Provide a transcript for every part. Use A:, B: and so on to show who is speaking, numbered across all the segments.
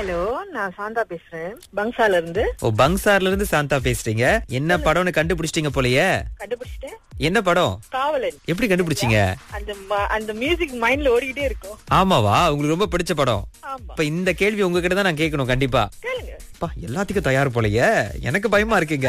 A: Hello நான் சாந்தா பேசுறேன் பங்சால இருந்து
B: ஓ பங்சார்ல இருந்து சாந்தா பேசுறீங்க என்ன படம்னு கண்டுபிடிச்சிட்டீங்க போலயே
A: கண்டுபிடிச்சிட்டேன்
B: என்ன படம்
A: காவலன்
B: எப்படி கண்டுபிடிச்சீங்க
A: அந்த ம- அந்த மியூசிக் மைண்ட்ல ஓடிக்கிட்டே இருக்கும்
B: ஆமாவா உங்களுக்கு ரொம்ப பிடிச்ச படம்
A: ஆமா
B: இப்ப இந்த கேள்வி உங்ககிட்ட தான் நான் கேட்கணும் கண்டிப்பா
A: கேளுங்க
B: அப்பா எல்லாத்துக்கும் தயார் போலயே எனக்கு பயமா இருக்குங்க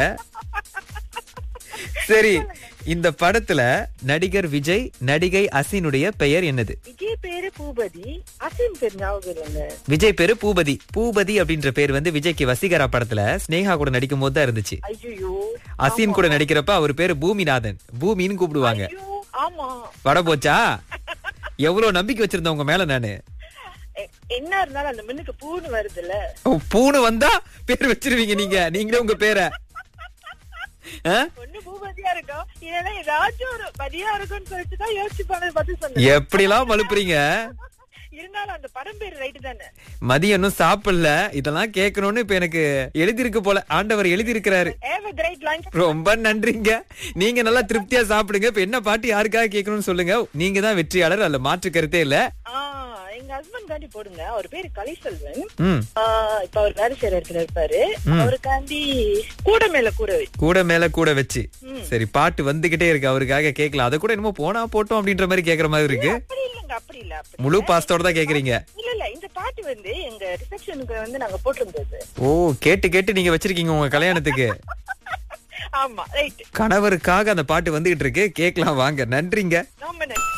B: சரி இந்த படத்துல நடிகர் விஜய் நடிகை அசினுடைய பெயர் என்னது
A: விஜய் பேரு பூபதி அசீம் பேர் ஞாபகம் இல்லைங்க
B: விஜய் பேரு பூபதி பூபதி அப்படின்ற பேர் வந்து விஜய்க்கு வசீகரா படத்துல ஸ்னேகா கூட நடிக்கும் போது தான் இருந்துச்சு
A: ஐயோ
B: அசீன் கூட நடிக்கிறப்ப அவர் பேரு பூமிநாதன் பூமின்னு கூப்பிடுவாங்க
A: ஐயோ ஆமா
B: பட போச்சா எவ்வளவு நம்பிக்கை வச்சிருந்தேன் உங்க மேல நானு
A: எ- என்ன இருந்தாலும் அந்த மின்னுக்கு பூன்னு வருதுல்ல
B: ஓ, பூனை வந்தா பேர் வச்சிருவீங்க நீங்க நீங்களே உங்க பேரை ஆ?
A: ஒண்ணு பூபதியா இருக்கும் இல்லைன்னா ஏதாச்சும் ஒரு பதியா இருக்கும்னு சொல்லிட்டு தான் யோசிச்சு பண்ணது பார்த்து சொன்னேன்
B: எப்படிலாம் மலுப்புறீங்க
A: இருந்தாலும் அந்த படம் பேர் ரைட்டு தானே
B: மதியம் இன்னும் சாப்பிடல இதெல்லாம் கேட்கணும்னு இப்ப எனக்கு எழுதியிருக்கு போல ஆண்டவர் எழுதியிருக்கிறாரு
A: ஹேவ் a great lunch
B: ரொம்ப நன்றிங்க நீங்க நல்லா திருப்தியா சாப்பிடுங்க இப்ப என்ன பாட்டு யாருக்காக கேட்கணும்னு சொல்லுங்க நீங்க தான் வெற்றியாளர் அதுல மாற்று கருத்தே இல்ல
A: ஆ, எங்க ஹஸ்பண்ட் காண்டி போடுங்க அவர் பேரு கலைசெல்வன்
B: ம்
A: ஆ, இப்ப அவர் வேலை செய்யற இடத்துல இருப்பாரு அவருக்காண்டி கூட மேல கூட வை.
B: கூட மேல கூட வச்சு
A: ம்.
B: சரி பாட்டு வந்துகிட்டே இருக்கு அவருக்காக கேட்கலாம் அதை கூட என்னமோ போனா போட்டோம் அப்படின்ற மாதிரி கேக்குற மாதிரி இருக்கு
A: அப்படி இல்லங்க அப்படி இல்ல அப்படி
B: முழு பாஸ்தோட தான் கேக்குறீங்க
A: இல்ல இல்ல இந்த பாட்டு வந்து எங்க ரிசப்ஷனுக்கு வந்து நாங்க போட்டிருந்தது
B: ஓ கேட்டு கேட்டு நீங்க வச்சிருக்கீங்க உங்க கல்யாணத்துக்கு
A: ஆமா ரைட்
B: கணவருக்காக அந்த பாட்டு வந்துகிட்டு இருக்கு கேட்கலாம் வாங்க நன்றிங்க
A: ரொம்ப நன்றி